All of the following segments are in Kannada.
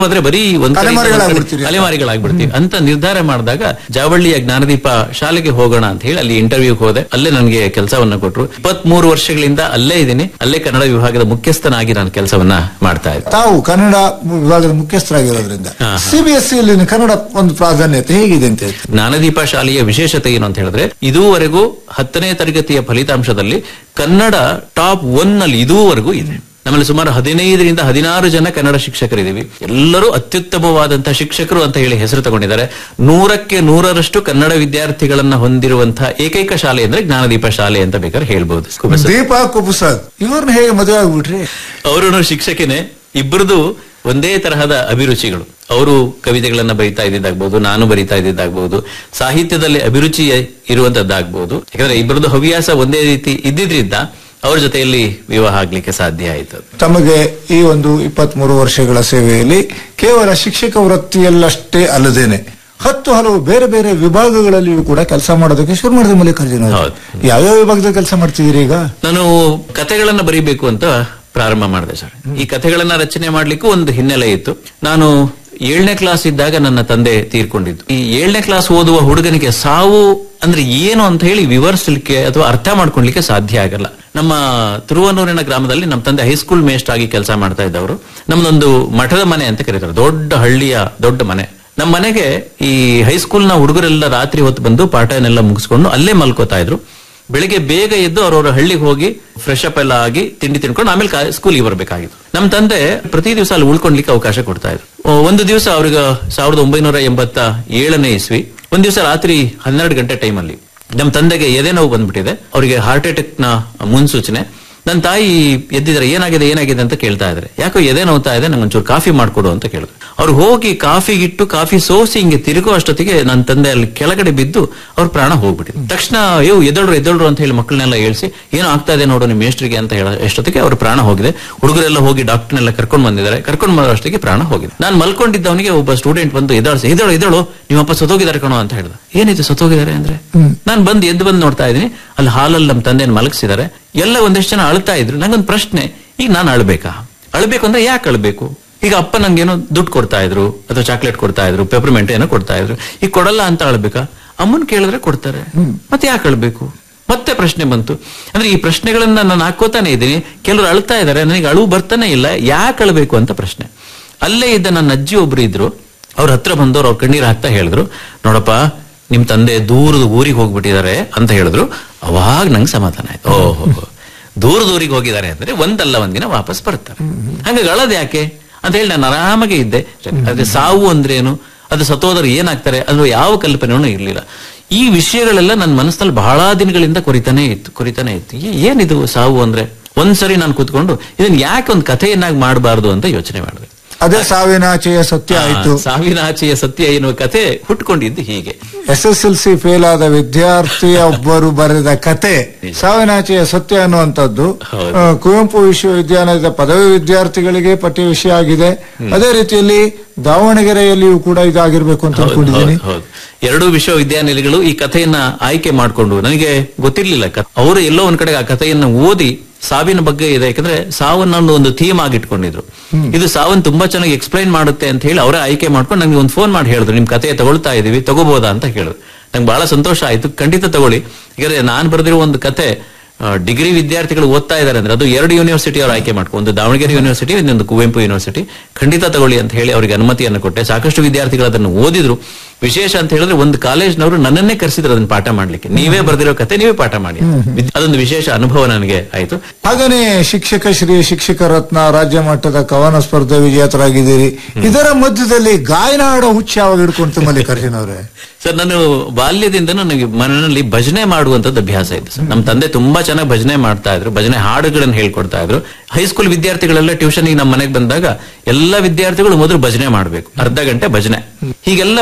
ಹೋದ್ರೆ ಬರೀ ಒಂದ್ ಕಡೆಯಿಂದ ಒಂದ್ ಕಡೆ ತಲೆಮಾರಿಗಳಾಗ್ಬಿಡ್ತೀರಿ. ತಲೆಮಾರಿಗಳಾಗ್ಬಿಡ್ತೀವಿ ಅಂತ ನಿರ್ಧಾರ ಮಾಡಿದಾಗ ಜಾವಳ್ಳಿಯ ಜ್ಞಾನದೀಪ ಶಾಲೆಗೆ ಹೋಗೋಣ ಅಂತ ಹೇಳಿ ಅಲ್ಲಿ ಇಂಟರ್ವ್ಯೂಗೆ ಹೋದೆ ಅಲ್ಲೇ ನನಗೆ ಕೆಲಸವನ್ನ ಕೊಟ್ರು ಇಪ್ಪತ್ತ್ ಮೂರು ವರ್ಷಗಳಿಂದ ಅಲ್ಲೇ ಇದ್ದೀನಿ ಅಲ್ಲೇ ಕನ್ನಡ ವಿಭಾಗದ ಮುಖ್ಯಸ್ಥನಾಗಿ ನಾನು ಕೆಲಸವನ್ನ ಮಾಡ್ತಾ ಇದ್ದೆ ತಾವು ಕನ್ನಡ ವಿಭಾಗದ ಮುಖ್ಯಸ್ಥರಾಗಿರೋದ್ರಿಂದ ಸಿಬಿಎಸ್ಇ ಅಲ್ಲಿ ಕನ್ನಡ ಒಂದು ಪ್ರಾಧಾನ್ಯತೆ ಹೇಗಿದೆ ಅಂತ ಹೇಳ್ತೀರಿ ಜ್ಞಾನದೀಪ ಶಾಲೆಯ ವಿಶೇಷತೆ ಏನು ಅಂತ ಹೇಳಿದ್ರೆ ಇದುವರೆಗೂ ಹತ್ತನೇ ತರಗತಿಯ ಫಲಿತಾಂಶದಲ್ಲಿ ಕನ್ನಡ ಟಾಪ್ ಒನ್ ನಲ್ಲಿ ಇದುವರೆಗೂ ಇದೆ ನಮ್ಮಲ್ಲಿ ಸುಮಾರು ಹದಿನೈದರಿಂದ ಹದಿನಾರು ಜನ ಕನ್ನಡ ಶಿಕ್ಷಕರಿದ್ದೀವಿ ಎಲ್ಲರೂ ಅತ್ಯುತ್ತಮವಾದಂತಹ ಶಿಕ್ಷಕರು ಅಂತ ಹೇಳಿ ಹೆಸರು ತಗೊಂಡಿದ್ದಾರೆ ನೂರಕ್ಕೆ ನೂರರಷ್ಟು ಕನ್ನಡ ವಿದ್ಯಾರ್ಥಿಗಳನ್ನ ಹೊಂದಿರುವಂತಹ ಏಕೈಕ ಶಾಲೆ ಅಂದ್ರೆ ಜ್ಞಾನದೀಪ ಶಾಲೆ ಅಂತ ಬೇಕಾದ್ರೆ ಹೇಳ್ಬಹುದು ಕುಬಸ. ದೀಪಾ ಕುಪುಸಾದ್ ಇವ್ರನ್ನ ಹೇಗೆ ಮದುವೆ ಆಗ್ಬಿಟ್ರಿ ಅವರು ಶಿಕ್ಷಕನೇ ಇಬ್ಬರದು ಒಂದೇ ತರಹದ ಅಭಿರುಚಿಗಳು ಅವರು ಕವಿತೆಗಳನ್ನ ಬರೀತಾ ಇದ್ದಿದ್ದಾಗ್ಬಹುದು ನಾನು ಬರೀತಾ ಇದ್ದಿದ್ದಾಗ್ಬಹುದು ಸಾಹಿತ್ಯದಲ್ಲಿ ಅಭಿರುಚಿ ಇರುವಂತದ್ದಾಗ್ಬಹುದು ಯಾಕಂದ್ರೆ ಇಬ್ಬರದು ಹವ್ಯಾಸ ಒಂದೇ ರೀತಿ ಇದ್ದಿದ್ರಿಂದ ಅವ್ರ ಜೊತೆಯಲ್ಲಿ ವಿವಾಹ ಆಗ್ಲಿಕ್ಕೆ ಸಾಧ್ಯ ಆಯ್ತು ತಮಗೆ ಈ ಒಂದು ಇಪ್ಪತ್ತ್ ಮೂರು ವರ್ಷಗಳ ಸೇವೆಯಲ್ಲಿ ಕೇವಲ ಶಿಕ್ಷಕ ವೃತ್ತಿಯಲ್ಲಷ್ಟೇ ಅಲ್ಲದೇನೆ ಹತ್ತು ಹಲವು ಬೇರೆ ಬೇರೆ ವಿಭಾಗಗಳಲ್ಲಿಯೂ ಕೂಡ ಕೆಲಸ ಮಾಡೋದಕ್ಕೆ ಶುರು ಮಾಡಿದ ಮಲ್ಲಿಕಾರ್ಜುನ ಅವರು. ಹೌದು. ಯಾವ್ಯಾವ ವಿಭಾಗದಲ್ಲಿ ಕೆಲಸ ಮಾಡ್ತಿದ್ದೀರಿ ಈಗ ನಾನು ಕಥೆಗಳನ್ನ ಬರೀಬೇಕು ಅಂತ ಪ್ರಾರಂಭ ಮಾಡಿದೆ ಸರ್ ಈ ಕಥೆಗಳನ್ನ ರಚನೆ ಮಾಡ್ಲಿಕ್ಕೂ ಒಂದು ಹಿನ್ನೆಲೆ ಇತ್ತು ನಾನು ಏಳನೇ ಕ್ಲಾಸ್ ಇದ್ದಾಗ ನನ್ನ ತಂದೆ ತೀರ್ಕೊಂಡಿದ್ದು ಈ ಏಳನೇ ಕ್ಲಾಸ್ ಓದುವ ಹುಡುಗನಿಗೆ ಸಾವು ಅಂದ್ರೆ ಏನು ಅಂತ ಹೇಳಿ ವಿವರಿಸಲಿಕ್ಕೆ ಅಥವಾ ಅರ್ಥ ಮಾಡ್ಕೊಳ್ಲಿಕ್ಕೆ ಸಾಧ್ಯ ಆಗಲ್ಲ ನಮ್ಮ ತಿರುವನೂರಿನ ಗ್ರಾಮದಲ್ಲಿ ನಮ್ಮ ತಂದೆ ಹೈಸ್ಕೂಲ್ ಮೇಸ್ಟ್ ಆಗಿ ಕೆಲಸ ಮಾಡ್ತಾ ಇದ್ದವರು ನಮ್ದೊಂದು ಮಠದ ಮನೆ ಅಂತ ಕರೀತಾರೆ ದೊಡ್ಡ ಹಳ್ಳಿಯ ದೊಡ್ಡ ಮನೆ ನಮ್ಮ ಮನೆಗೆ ಈ ಹೈಸ್ಕೂಲ್ನ ಹುಡುಗರೆಲ್ಲ ರಾತ್ರಿ ಹೊತ್ತು ಬಂದು ಪಾಠನೆಲ್ಲ ಮುಗಿಸ್ಕೊಂಡು ಅಲ್ಲೇ ಮಲ್ಕೋತಾ ಇದ್ರು ಬೆಳಿಗ್ಗೆ ಬೇಗ ಎದ್ದು ಅವ್ರವ್ರ ಹಳ್ಳಿಗೆ ಹೋಗಿ ಫ್ರೆಶ್ ಅಪ್ ಎಲ್ಲ ಆಗಿ ತಿಂಡಿ ತಿನ್ಕೊಂಡು ಆಮೇಲೆ ಸ್ಕೂಲಿಗೆ ಬರಬೇಕಾಗಿತ್ತು ನಮ್ಮ ತಂದೆ ಪ್ರತಿ ದಿವಸ ಅಲ್ಲಿ ಉಳ್ಕೊಳ್ಲಿಕ್ಕೆ ಅವಕಾಶ ಕೊಡ್ತಾ ಇದ್ರು ಆ, ಒಂದು ದಿವಸ ಅವ್ರಿಗೆ ಸಾವಿರದ ಒಂಬೈನೂರ ಎಂಬತ್ತ ಏಳನೇ ಇಸ್ವಿ ಒಂದ್ ದಿವಸ ರಾತ್ರಿ ಹನ್ನೆರಡು ಗಂಟೆ ಟೈಮಲ್ಲಿ ನಮ್ಮ ತಂದೆಗೆ ಎದೆ ನೋವು ಬಂದ್ಬಿಟ್ಟಿದೆ ಅವರಿಗೆ ಹಾರ್ಟ್ ಅಟ್ಯಾಕ್ ನ ಮುನ್ಸೂಚನೆ ನನ್ನ ತಾಯಿ ಎದ್ದಿದ್ದಾರೆ ಏನಾಗಿದೆ ಏನಾಗಿದೆ ಅಂತ ಕೇಳ್ತಾ ಇದ್ದಾರೆ ಯಾಕೋ ಎದೆ ನೋವ್ತಾ ಇದೆ ನಂಗೆ ಒಂಚೂರು ಕಾಫಿ ಮಾಡ್ಕೊಡು ಅಂತ ಕೇಳಿದ್ರು ಅವ್ರು ಹೋಗಿ ಕಾಫಿ ಇಟ್ಟು ಕಾಫಿ ಸೋಸಿ ಹಿಂಗೆ ತಿರುಗೋ ಅಷ್ಟೊತ್ತಿಗೆ ನನ್ನ ತಂದೆ ಅಲ್ಲಿ ಕೆಳಗಡೆ ಬಿದ್ದು ಅವ್ರ ಪ್ರಾಣ ಹೋಗ್ಬಿಟ್ಟಿದೆ ತಕ್ಷಣ ಅಯ್ಯೋ ಎದ್ದಳ್ರು ಎದ್ದಳ್ರು ಅಂತ ಹೇಳಿ ಮಕ್ಕಳನ್ನೆಲ್ಲ ಹೇಳ್ಸಿ ಏನೋ ಆಗ್ತಾ ಇದೆ ನೋಡು ನಿಮ್ಮ ಮೇಸ್ಟ್ರಿಗೆ ಅಂತ ಹೇಳೋ ಎಷ್ಟೊತ್ತಿಗೆ ಅವ್ರ ಪ್ರಾಣ ಹೋಗಿದೆ ಹುಡುಗರೆಲ್ಲ ಹೋಗಿ ಡಾಕ್ಟರ್ನೆಲ್ಲ ಕರ್ಕೊಂಡು ಬಂದಿದ್ದಾರೆ ಕರ್ಕೊಂಡು ಬರೋ ಅಷ್ಟೊತ್ತಿಗೆ ಪ್ರಾಣ ಹೋಗಿದೆ ನಾನು ಮಲ್ಕೊಂಡಿದ್ದವನಿಗೆ ಒಬ್ಬ ಸ್ಟೂಡೆಂಟ್ ಬಂದು ಎದ್ದಾಳ್ಸಿ ಎದ್ದಳು ಎದ್ದಳು ನಿಮ್ಮಪ್ಪ ಸತ್ತೋಗಿದ್ದಾರೆ ಕಣೋ ಅಂತ ಹೇಳ್ದ ಏನಿದೆ ಸತ್ತೋಗಿದ್ದಾರೆ ಅಂದ್ರೆ ನಾನು ಬಂದು ಎದ್ದು ಬಂದು ನೋಡ್ತಾ ಇದ್ದೀನಿ ಅಲ್ಲಿ ಹಾಲಲ್ಲಿ ನಮ್ಮ ತಂದೆಯನ್ನು ಮಲಗಿಸಿದ್ದಾರೆ ಎಲ್ಲ ಒಂದಿಷ್ಟು ಜನ ಅಳ್ತಾ ಇದ್ರು ನಂಗೊಂದು ಪ್ರಶ್ನೆ ಈಗ ನಾನು ಅಳ್ಬೇಕಾ ಅಳ್ಬೇಕು ಅಂದ್ರೆ ಯಾಕೆ ಅಳ್ಬೇಕು ಈಗ ಅಪ್ಪ ನಂಗೇನೋ ದುಡ್ಡು ಕೊಡ್ತಾ ಇದ್ರು ಅಥವಾ ಚಾಕ್ಲೇಟ್ ಕೊಡ್ತಾ ಇದ್ರು ಪೆಪರ್ಮೆಂಟ್ ಏನೋ ಕೊಡ್ತಾ ಇದ್ರು ಈಗ ಕೊಡಲ್ಲ ಅಂತ ಅಳ್ಬೇಕಾ ಅಮ್ಮನ್ ಕೇಳಿದ್ರೆ ಕೊಡ್ತಾರೆ ಮತ್ತೆ ಯಾಕೆ ಅಳ್ಬೇಕು ಮತ್ತೆ ಪ್ರಶ್ನೆ ಬಂತು ಅಂದ್ರೆ ಈ ಪ್ರಶ್ನೆಗಳನ್ನ ನಾನು ಹಾಕೋತಾನೆ ಇದ್ದೀನಿ ಕೆಲವರು ಅಳ್ತಾ ಇದ್ದಾರೆ ನನಗೆ ಅಳು ಬರ್ತಾನೆ ಇಲ್ಲ ಯಾಕೆ ಅಳ್ಬೇಕು ಅಂತ ಪ್ರಶ್ನೆ ಅಲ್ಲೇ ಇದ್ದ ನನ್ನ ಅಜ್ಜಿ ಒಬ್ರು ಇದ್ರು ಅವ್ರ ಹತ್ರ ಬಂದವ್ರು ಅವ್ರ ಕಣ್ಣೀರ್ ಹಾಕ್ತಾ ಹೇಳಿದ್ರು ನೋಡಪ್ಪ ನಿಮ್ ತಂದೆ ದೂರದ ಊರಿಗೆ ಹೋಗ್ಬಿಟ್ಟಿದ್ದಾರೆ ಅಂತ ಹೇಳಿದ್ರು ಅವಾಗ ನಂಗೆ ಸಮಾಧಾನ ಆಯ್ತು ಓಹೋ ದೂರದ ಊರಿಗೆ ಹೋಗಿದ್ದಾರೆ ಅಂದ್ರೆ ಒಂದಲ್ಲ ಒಂದಿನ ವಾಪಸ್ ಬರ್ತಾರೆ ಹಂಗಾಗಿ ಅಳದ್ ಯಾಕೆ ಅಂತ ಹೇಳಿ ನಾನು ಆರಾಮಾಗೆ ಇದ್ದೆ ಅದೇ ಸಾವು ಅಂದ್ರೇನು ಅದು ಸತ್ತೋದ್ರೆ ಏನಾಗ್ತಾರೆ ಅದು ಯಾವ ಕಲ್ಪನೆಯೂ ಇರ್ಲಿಲ್ಲ ಈ ವಿಷಯಗಳೆಲ್ಲ ನನ್ನ ಮನಸ್ಸಿನಲ್ಲಿ ಬಹಳ ದಿನಗಳಿಂದ ಕೊರಿತಾನೆ ಇತ್ತು ಕೊರಿತಾನೆ ಇತ್ತು ಏ- ಏನಿದು ಸಾವು ಅಂದ್ರೆ ಒಂದ್ಸರಿ ನಾನು ಕೂತ್ಕೊಂಡು ಇದನ್ನ ಯಾಕೆ ಒಂದು ಕಥೆಯನ್ನಾಗಿ ಮಾಡಬಾರ್ದು ಅಂತ ಯೋಚನೆ ಮಾಡಿದೆ ಅದೇ ಸಾವಿನ ಆಚೆಯ ಸತ್ಯ ಆಯ್ತು ಆ, ಸಾವಿನ ಆಚೆಯ ಸತ್ಯ ಎನ್ನುವ ಕಥೆ ಹುಟ್ಕೊಂಡಿದ್ದು ಹೀಗೆ S S L C fail ಆದ ವಿದ್ಯಾರ್ಥಿಯ ಒಬ್ಬರು ಬರೆದ ಕತೆ ಸಾವಿನಾಚೆಯ ಸತ್ಯ ಅನ್ನುವಂಥದ್ದು ಹೌದು. ಆ, ಕುವೆಂಪು ವಿಶ್ವವಿದ್ಯಾಲಯದ ಪದವಿ ವಿದ್ಯಾರ್ಥಿಗಳಿಗೆ ಪಠ್ಯ ವಿಷಯ ಆಗಿದೆ ಅದೇ ರೀತಿಯಲ್ಲಿ ದಾವಣಗೆರೆಯಲ್ಲಿಯೂ ಕೂಡ ಇದಾಗಿರ್ಬೇಕು ಅಂತ ಹೌದು, ಅನ್ಕೊಂಡಿದ್ದೀನಿ ಹೌದು, ಹೌದು. ಎರಡು ವಿಶ್ವವಿದ್ಯಾನಿಲಯಗಳು ಈ ಕಥೆಯನ್ನ ಆಯ್ಕೆ ಮಾಡಿಕೊಂಡು ನನಗೆ ಗೊತ್ತಿರ್ಲಿಲ್ಲ ಕ- ಅವರು ಎಲ್ಲೋ ಒಂದ್ ಕಡೆ ಆ ಕಥೆಯನ್ನ ಓದಿ ಸಾವಿನ ಬಗ್ಗೆ ಇದೆ ಯಾಕಂದ್ರೆ ಸಾವನ್ನ ಒಂದು- ಒಂದು ಥೀಮ್ ಆಗಿಟ್ಕೊಂಡಿದ್ರು ಇದು ಸಾವನ್ ತುಂಬಾ ಚೆನ್ನಾಗಿ ಎಕ್ಸ್ಪ್ಲೈನ್ ಮಾಡುತ್ತೆ ಅಂತ ಹೇಳಿ ಅವರೇ ಆಯ್ಕೆ ಮಾಡ್ಕೊಂಡು ನಂಗೆ ಒಂದು ಫೋನ್ ಮಾಡಿ ಹೇಳಿದ್ರು ನಿಮ್ ಕಥೆ ತಗೊಳ್ತಾ ಇದೀವಿ ತಗೋಬಹುದಾ ಅಂತ ಹೇಳಿದ್ರು ನಂಗೆ ಬಹಳ ಸಂತೋಷ ಆಯ್ತು ಖಂಡಿತ ತಗೊಳ್ಳಿ ಯಾಕಂದ್ರೆ ನಾನು ಬರೆದಿರೋ ಒಂದು ಕತೆ ಆ, ಡಿಗ್ರಿ ವಿದ್ಯಾರ್ಥಿಗಳು ಓದ್ತಾ ಇದ್ದಾರೆ ಅಂದ್ರೆ ಅದು ಎರಡು ಯೂನಿವರ್ಸಿಟಿ ಅವರು ಆಯ್ಕೆ ಮಾಡ್ಕೊಂಡು ಒಂದು ದಾವಣಗೆರೆ ಯೂನಿವರ್ಸಿಟಿ ಇನ್ನೊಂದು ಕುವೆಂಪು ಯೂನಿವರ್ಸಿಟಿ ಖಂಡಿತ ತಗೊಳ್ಳಿ ಅಂತ ಹೇಳಿ ಅವರಿಗೆ ಅನುಮತಿಯನ್ನು ಕೊಟ್ಟೆ ಸಾಕಷ್ಟು ವಿದ್ಯಾರ್ಥಿಗಳು ಅದನ್ನು ಓದಿದ್ರು ವಿಶೇಷ ಅಂತ ಹೇಳಿದ್ರೆ ಒಂದು ಕಾಲೇಜ್ನವರು ನನ್ನನ್ನೇ ಕರೆಸಿದ್ರು ಅದನ್ನ ಪಾಠ ಮಾಡ್ಲಿಕ್ಕೆ ನೀವೇ ಬರೆದಿರೋ ಕತೆ ನೀವೇ ಪಾಠ ಮಾಡಿ ವಿದ್- ಅದೊಂದು ವಿಶೇಷ ಅನುಭವ ನನಗೆ ಆಯ್ತು ಹಾಗೇನೆ ಶಿಕ್ಷಕ ಶ್ರೀ ಶಿಕ್ಷಕ ರತ್ನ ರಾಜ್ಯ ಮಟ್ಟದ ಕವನ ಸ್ಪರ್ಧೆ ವಿಜೇತರಾಗಿದ್ದೀರಿ ಇದರ ಮಧ್ಯದಲ್ಲಿ ಗಾಯನ ಆಡೋ ಹುಚ್ಚ ಯಾವಾಗ ಹಿಡ್ಕೊಂತು ಮಲ್ಲಿಕಾರ್ಜುನ ಅವರೇ ಸರ್ ನಾನು ಬಾಲ್ಯದಿಂದ ನನಗೆ ಮನೆಯಲ್ಲಿ ಭಜನೆ ಮಾಡುವಂತದ್ದು ಅಭ್ಯಾಸ ಇತ್ತು ಸರ್ ನಮ್ಮ ತಂದೆ ತುಂಬಾ ಚೆನ್ನಾಗಿ ಭಜನೆ ಮಾಡ್ತಾ ಇದ್ರು ಭಜನೆ ಹಾಡುಗಳನ್ನ ಹೇಳ್ಕೊಡ್ತಾ ಇದ್ರು ಹೈಸ್ಕೂಲ್ ವಿದ್ಯಾರ್ಥಿಗಳೆಲ್ಲ ಟ್ಯೂಷನ್ ನಮ್ಮ ಮನೆಗೆ ಬಂದಾಗ ಎಲ್ಲ ವಿದ್ಯಾರ್ಥಿಗಳು ಮೊದಲು ಭಜನೆ ಮಾಡಬೇಕು ಅರ್ಧ ಗಂಟೆ ಭಜನೆ ಹೀಗೆಲ್ಲ ಪ- ಭಜನೆ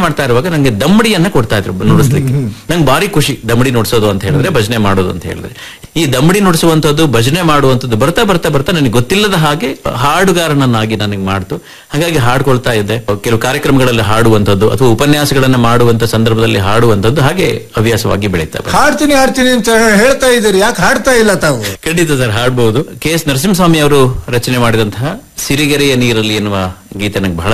ಮಾಡ್ತಾ ಇರುವಾಗ ನಂಗೆ ದಮ್ಮಡಿಯನ್ನ ಕೊಡ್ತಾ ಇದ್ರು ನುಡಿಸ್ಲಿಕ್ಕೆ ನಂಗೆ ಭಾರಿ ಖುಷಿ ದಮ್ಮಡಿ ನುಡ್ಸೋದು ಅಂತ ಹೇಳಿದ್ರೆ ಭಜನೆ ಮಾಡೋದು ಅಂತ ಹೇಳಿದ್ರೆ ಈ ದಮ್ಮಡಿ ನುಡಿಸುವಂತದ್ದು ಭಜನೆ ಮಾಡುವಂತದ್ದು ಬರ್ತಾ ಬರ್ತಾ ಬರ್ತಾ ನನಗೆ ಗೊತ್ತಿಲ್ಲದ ಹಾಗೆ ಹಾಡುಗಾರನನ್ನಾಗಿ ನನಗೆ ಮಾಡ್ತು ಹಾಗಾಗಿ ಹಾಡ್ಕೊಳ್ತಾ ಇದ್ದೆ ಕೆಲವು ಕಾರ್ಯಕ್ರಮಗಳಲ್ಲಿ ಹಾಡುವಂತದ್ದು ಅಥವಾ ಉಪನ್ಯಾಸಗಳನ್ನ ಮಾಡುವಂತ ಸಂದರ್ಭದಲ್ಲಿ ಹಾಡುವಂತದ್ದು ಹಾಗೆ ಹವ್ಯಾಸವಾಗಿ ಬೆಳೀತಾ ಬಂತು. ಹಾಡ್ತೀನಿ ಹಾಡ್ತೀನಿ ಅಂತ ಹೇಳ್ತಾ ಇದ್ದೀರಿ ಯಾಕೆ ಹಾಡ್ತಾ ಇಲ್ಲ ತಾವು ಖಂಡಿತ ಸರ್ ಹಾಡ್ಬಹುದು ಕೆ ಎಸ್ ನರಸಿಂಹಸ್ವಾಮಿ ಅವರು ರಚನೆ ಮಾಡಿದಂತಹ ಸಿರಿಗೆರೆಯ ನೀರಲ್ಲಿ ಎನ್ನುವ ಗೀತೆ ನಂಗೆ ಬಹಳ